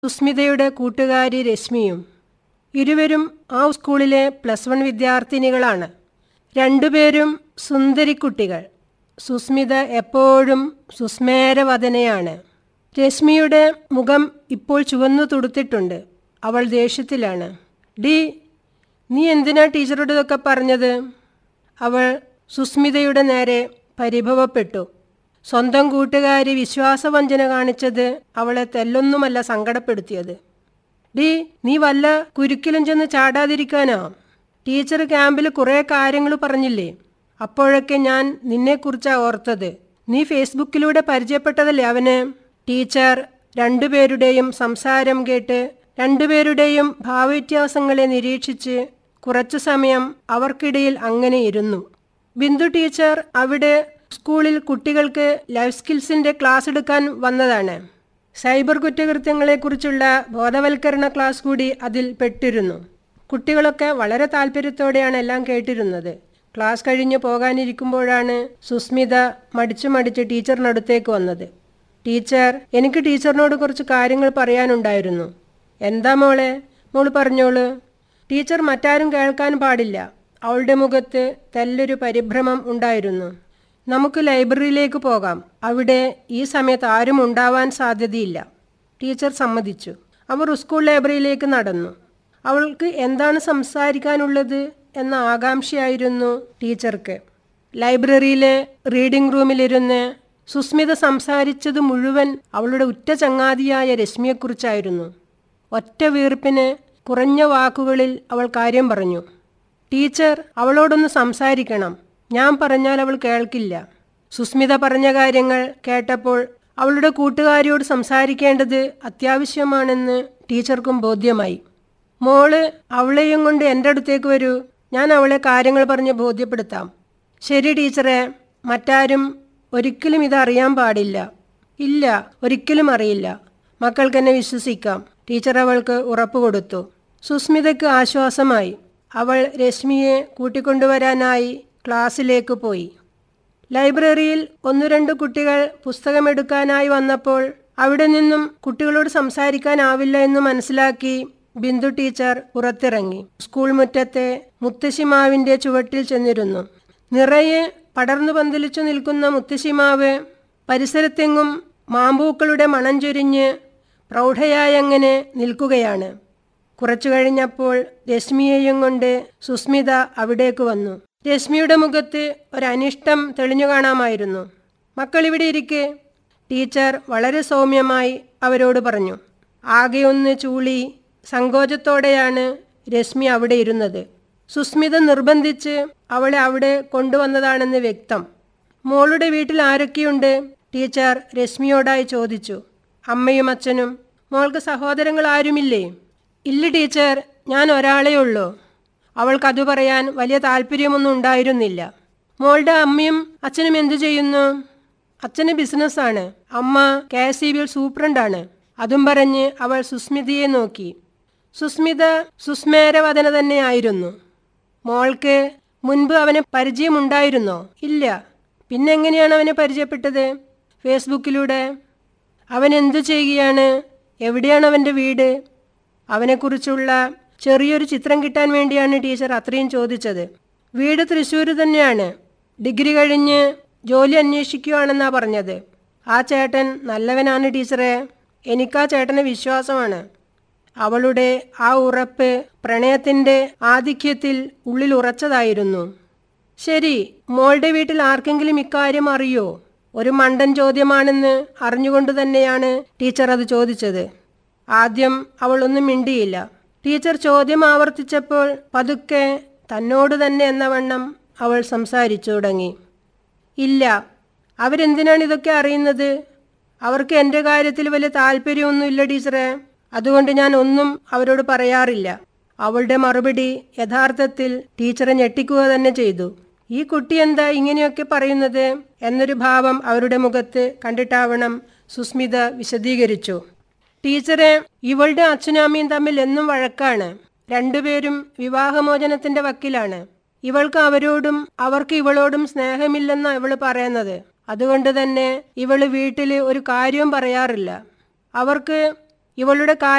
സുസ്മിതയുടെ കൂട്ടുകാരി രശ്മിയും ഇരുവരും ആ സ്കൂളിലെ പ്ലസ് വൺ വിദ്യാർത്ഥിനികളാണ് രണ്ടുപേരും സുന്ദരിക്കുട്ടികൾ സുസ്മിത എപ്പോഴും സുസ്മേരവദനയാണ് രശ്മിയുടെ മുഖം ഇപ്പോൾ ചുവന്നു തുടുത്തിട്ടുണ്ട് അവൾ ദേഷ്യത്തിലാണ് ഡി നീ എന്തിനാ ടീച്ചറോട് ഇതൊക്കെ പറഞ്ഞത് അവൾ സുസ്മിതയുടെ നേരെ പരിഭവപ്പെട്ടു സ്വന്തം കൂട്ടുകാരി വിശ്വാസവഞ്ചന കാണിച്ചത് അവളെ തെല്ലൊന്നുമല്ല സങ്കടപ്പെടുത്തിയത് ഡി നീ വല്ല കുരുക്കിലും ചെന്ന് ചാടാതിരിക്കാനോ ടീച്ചർ ക്യാമ്പിൽ കുറേ കാര്യങ്ങൾ പറഞ്ഞില്ലേ അപ്പോഴൊക്കെ ഞാൻ നിന്നെക്കുറിച്ചാ ഓർത്തത് നീ ഫേസ്ബുക്കിലൂടെ പരിചയപ്പെട്ടതല്ലേ അവന് ടീച്ചർ രണ്ടുപേരുടെയും സംസാരം കേട്ട് രണ്ടുപേരുടെയും ഭാവവ്യത്യാസങ്ങളെ നിരീക്ഷിച്ച് കുറച്ചു സമയം അവർക്കിടയിൽ അങ്ങനെ ഇരുന്നു ബിന്ദു ടീച്ചർ അവിടെ സ്കൂളിൽ കുട്ടികൾക്ക് ലൈഫ് സ്കിൽസിന്റെ ക്ലാസ് എടുക്കാൻ വന്നതാണ് സൈബർ കുറ്റകൃത്യങ്ങളെക്കുറിച്ചുള്ള ബോധവൽക്കരണ ക്ലാസ് കൂടി അതിൽ പെട്ടിരുന്നു കുട്ടികളൊക്കെ വളരെ താല്പര്യത്തോടെയാണ് എല്ലാം കേട്ടിരുന്നത് ക്ലാസ് കഴിഞ്ഞ് പോകാനിരിക്കുമ്പോഴാണ് സുസ്മിത മടിച്ചു മടിച്ച് ടീച്ചറിനടുത്തേക്ക് വന്നത് ടീച്ചർ എനിക്ക് ടീച്ചറിനോട് കുറച്ച് കാര്യങ്ങൾ പറയാനുണ്ടായിരുന്നു എന്താ മോളെ മോള് പറഞ്ഞോളൂ ടീച്ചർ മറ്റാരും കേൾക്കാൻ പാടില്ല അവളുടെ മുഖത്ത് തെല്ലൊരു പരിഭ്രമം ഉണ്ടായിരുന്നു നമുക്ക് ലൈബ്രറിയിലേക്ക് പോകാം അവിടെ ഈ സമയത്ത് ആരും ഉണ്ടാവാൻ സാധ്യതയില്ല ടീച്ചർ സമ്മതിച്ചു അവർ സ്കൂൾ ലൈബ്രറിയിലേക്ക് നടന്നു അവൾക്ക് എന്താണ് സംസാരിക്കാനുള്ളത് എന്ന ആകാംക്ഷയായിരുന്നു ടീച്ചർക്ക് ലൈബ്രറിയിലെ റീഡിംഗ് റൂമിലിരുന്ന് സുസ്മിത സംസാരിച്ചത് മുഴുവൻ അവളുടെ ഉറ്റ ചങ്ങാതിയായ രശ്മിയെക്കുറിച്ചായിരുന്നു ഒറ്റ വീർപ്പിന് കുറഞ്ഞ വാക്കുകളിൽ അവൾ കാര്യം പറഞ്ഞു ടീച്ചർ അവളോടൊന്ന് സംസാരിക്കണം ഞാൻ പറഞ്ഞാൽ അവൾ കേൾക്കില്ല സുസ്മിത പറഞ്ഞ കാര്യങ്ങൾ കേട്ടപ്പോൾ അവളുടെ കൂട്ടുകാരിയോട് സംസാരിക്കേണ്ടത് അത്യാവശ്യമാണെന്ന് ടീച്ചർക്കും ബോധ്യമായി മോള് അവളെയും കൊണ്ട് എൻ്റെ അടുത്തേക്ക് വരൂ ഞാൻ അവളെ കാര്യങ്ങൾ പറഞ്ഞ് ബോധ്യപ്പെടുത്താം ശരി ടീച്ചറെ മറ്റാരും ഒരിക്കലും ഇതറിയാൻ പാടില്ല ഇല്ല ഒരിക്കലും അറിയില്ല മക്കൾക്ക് എന്നെ വിശ്വസിക്കാം ടീച്ചർ അവൾക്ക് ഉറപ്പ് കൊടുത്തു സുസ്മിതയ്ക്ക് ആശ്വാസമായി അവൾ രശ്മിയെ കൂട്ടിക്കൊണ്ടുവരാനായി ക്ലാസ്സിലേക്ക് പോയി ലൈബ്രറിയിൽ ഒന്നു രണ്ട് കുട്ടികൾ പുസ്തകമെടുക്കാനായി വന്നപ്പോൾ അവിടെ നിന്നും കുട്ടികളോട് സംസാരിക്കാനാവില്ല എന്ന് മനസ്സിലാക്കി ബിന്ദു ടീച്ചർ പുറത്തിറങ്ങി സ്കൂൾ മുറ്റത്തെ മുത്തശ്ശിമാവിന്റെ ചുവട്ടിൽ ചെന്നിരുന്നു നിറയെ പടർന്നു പന്തലിച്ചു നിൽക്കുന്ന മുത്തശ്ശിമാവ് പരിസരത്തെങ്ങും മാമ്പൂക്കളുടെ മണം ചൊരിഞ്ഞ് പ്രൗഢയായങ്ങനെ നിൽക്കുകയാണ് കുറച്ചു കഴിഞ്ഞപ്പോൾ രശ്മിയെയും കൊണ്ട് സുസ്മിത അവിടേക്ക് വന്നു രശ്മിയുടെ മുഖത്ത് ഒരനിഷ്ടം തെളിഞ്ഞു കാണാമായിരുന്നു മക്കൾ ഇവിടെ ഇരിക്കെ ടീച്ചർ വളരെ സൗമ്യമായി അവരോട് പറഞ്ഞു ആകെ ഒന്ന് ചൂളി സങ്കോചത്തോടെയാണ് രശ്മി അവിടെ ഇരുന്നത് സുസ്മിത നിർബന്ധിച്ച് അവളെ അവിടെ കൊണ്ടുവന്നതാണെന്ന് വ്യക്തം മോളുടെ വീട്ടിൽ ആരൊക്കെയുണ്ട് ടീച്ചർ രശ്മിയോടായി ചോദിച്ചു അമ്മയും അച്ഛനും മോൾക്ക് സഹോദരങ്ങൾ ആരുമില്ലേ ഇല്ല ടീച്ചർ ഞാൻ ഒരാളേ ഉള്ളൂ അവൾക്കത് പറയാൻ വലിയ താല്പര്യമൊന്നും ഉണ്ടായിരുന്നില്ല മോളുടെ അമ്മയും അച്ഛനും എന്തു ചെയ്യുന്നു അച്ഛന് ബിസിനസ്സാണ് അമ്മ കെ എസ് ഇ ബിയിൽ സൂപ്രണ്ടാണ് അതും പറഞ്ഞ് അവൾ സുസ്മിതയെ നോക്കി സുസ്മിത സുസ്മേരവദന തന്നെയായിരുന്നു മോൾക്ക് മുൻപ് അവനെ പരിചയമുണ്ടായിരുന്നോ ഇല്ല പിന്നെങ്ങനെയാണ് അവനെ പരിചയപ്പെട്ടത് ഫേസ്ബുക്കിലൂടെ അവൻ എന്തു ചെയ്യുകയാണ് എവിടെയാണ് അവൻ്റെ വീട് അവനെക്കുറിച്ചുള്ള ചെറിയൊരു ചിത്രം കിട്ടാൻ വേണ്ടിയാണ് ടീച്ചർ അത്രയും ചോദിച്ചത് വീട് തൃശ്ശൂർ തന്നെയാണ് ഡിഗ്രി കഴിഞ്ഞ് ജോലി അന്വേഷിക്കുകയാണെന്നാ പറഞ്ഞത് ആ ചേട്ടൻ നല്ലവനാണ് ടീച്ചറെ എനിക്കാ ചേട്ടന് വിശ്വാസമാണ് അവളുടെ ആ ഉറപ്പ് പ്രണയത്തിൻ്റെ ആധിക്യത്തിൽ ഉള്ളിൽ ഉറച്ചതായിരുന്നു ശരി മോളുടെ വീട്ടിൽ ആർക്കെങ്കിലും ഇക്കാര്യം അറിയോ ഒരു മണ്ടൻ ചോദ്യമാണെന്ന് അറിഞ്ഞുകൊണ്ട് തന്നെയാണ് ടീച്ചർ അത് ചോദിച്ചത് ആദ്യം അവൾ ഒന്നും മിണ്ടിയില്ല ടീച്ചർ ചോദ്യം ആവർത്തിച്ചപ്പോൾ പതുക്കെ തന്നോട് തന്നെ എന്ന വണ്ണം അവൾ സംസാരിച്ചു തുടങ്ങി ഇല്ല അവരെന്തിനാണ് ഇതൊക്കെ അറിയുന്നത് അവർക്ക് എൻ്റെ കാര്യത്തിൽ വലിയ താല്പര്യമൊന്നുമില്ല ടീച്ചറെ അതുകൊണ്ട് ഞാൻ ഒന്നും അവരോട് പറയാറില്ല അവളുടെ മറുപടി യഥാർത്ഥത്തിൽ ടീച്ചറെ ഞെട്ടിക്കുക തന്നെ ചെയ്തു ഈ കുട്ടി എന്താ ഇങ്ങനെയൊക്കെ പറയുന്നത് എന്നൊരു ഭാവം അവരുടെ മുഖത്ത് കണ്ടിട്ടാവണം സുസ്മിത വിശദീകരിച്ചു ടീച്ചറെ ഇവളുടെ അച്ഛനും അമ്മയും തമ്മിൽ എന്നും വഴക്കാണ് രണ്ടുപേരും വിവാഹമോചനത്തിന്റെ വക്കിലാണ് ഇവൾക്ക് അവരോടും അവർക്ക് ഇവളോടും സ്നേഹമില്ലെന്നാണ് ഇവള് പറയുന്നത് അതുകൊണ്ട് തന്നെ ഇവള് വീട്ടിൽ ഒരു കാര്യവും പറയാറില്ല അവർക്ക് ഇവളുടെ